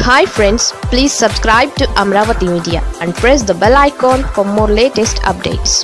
hi friends please subscribe to Amaravati media and press the bell icon for more latest updates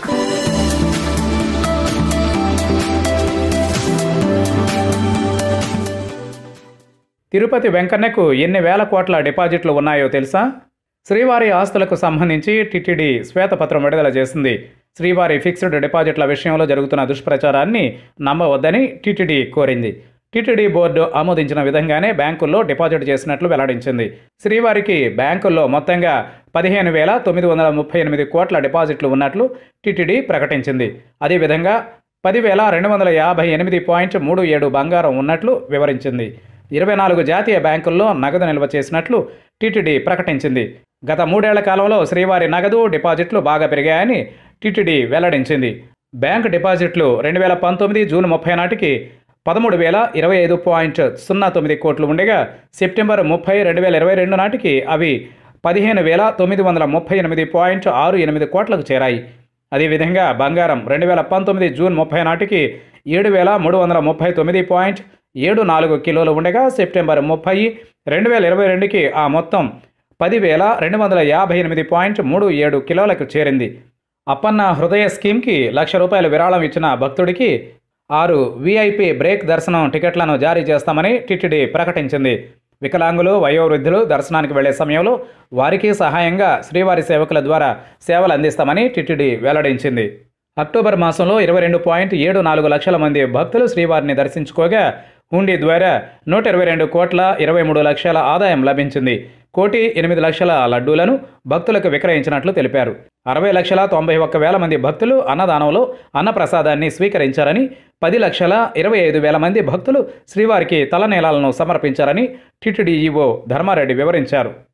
Tirupati వెంకన్నకు ఎన్ని వేల కోట్ల డిపాజిట్లు ఉన్నాయో తెలుసా శ్రీవారి ఆస్తులకు సంబంధించి టిటిడి శ్వేతపత్రం విడుదల చేసింది శ్రీవారి ఫిక్స్డ్ డిపాజిట్ల విషయంలో జరుగుతున్న దుష్ప్రచారాన్ని నమ్మవద్దని టిటిడి కోరింది టిటిడి బోర్డు ఆమోదించిన విధంగానే బ్యాంకుల్లో డిపాజిట్ చేసినట్లు వెల్లడించింది శ్రీవారికి బ్యాంకుల్లో మొత్తంగా పదిహేను వేల తొమ్మిది వందల ముప్పై ఎనిమిది కోట్ల డిపాజిట్లు ఉన్నట్లు టిటిడి ప్రకటించింది అదేవిధంగా పదివేల రెండు వందల యాభై ఎనిమిది పాయింట్ మూడు ఏడు బంగారం ఉన్నట్లు వివరించింది ఇరవై నాలుగు జాతీయ బ్యాంకుల్లో నగదు నిల్వ చేసినట్లు టీటీడీ ప్రకటించింది గత మూడేళ్ల కాలంలో శ్రీవారి నగదు డిపాజిట్లు బాగా పెరిగాయని టీటీడీ వెల్లడించింది బ్యాంక్ డిపాజిట్లు రెండు వేల పంతొమ్మిది జూన్ ముప్పై నాటికి పదమూడు వేల ఇరవై ఐదు పాయింట్ సున్నా తొమ్మిది కోట్లు ఉండగా సెప్టెంబర్ ముప్పై రెండు వేల ఇరవై రెండు నాటికి అవి పదిహేను వేల తొమ్మిది వందల ముప్పై ఎనిమిది పాయింట్ ఆరు ఎనిమిది కోట్లకు చేరాయి అదేవిధంగా బంగారం రెండు వేల పంతొమ్మిది జూన్ ముప్పై నాటికి ఏడు వేల మూడు వందల ముప్పై తొమ్మిది పాయింట్ ఏడు నాలుగు కిలోలు ఉండగా సెప్టెంబర్ ముప్పై రెండు వేల ఇరవై రెండుకి ఆ మొత్తం పదివేల రెండు వందల యాభై ఎనిమిది పాయింట్ మూడు ఏడు కిలోలకు చేరింది అప్పన్న హృదయ స్కీమ్కి లక్ష రూపాయల విరాళం ఇచ్చిన భక్తుడికి ఆరు వీఐపీ బ్రేక్ దర్శనం టికెట్లను జారీ చేస్తామని టిటిడి ప్రకటించింది వికలాంగులు వయోవృద్ధులు దర్శనానికి వెళ్లే సమయంలో వారికి సహాయంగా శ్రీవారి సేవకుల ద్వారా సేవలు అందిస్తామని టిటిడి వెల్లడించింది అక్టోబర్ మాసంలో ఇరవై రెండు పాయింట్ ఏడు నాలుగు లక్షల మంది భక్తులు శ్రీవారిని దర్శించుకోగా హుండీ ద్వారా నూట ఇరవై రెండు కోట్ల ఇరవై మూడు లక్షల ఆదాయం లభించింది కోటి ఎనిమిది లక్షల లడ్డూలను భక్తులకు విక్రయించినట్లు తెలిపారు అరవై లక్షల తొంభై ఒక్క వేల మంది భక్తులు అన్నదానంలో అన్నప్రసాదాన్ని స్వీకరించారని పది లక్షల ఇరవై ఐదు వేల మంది భక్తులు శ్రీవారికి తలనీలాలను సమర్పించారని టిటిడి ఈవో ధర్మారెడ్డి వివరించారు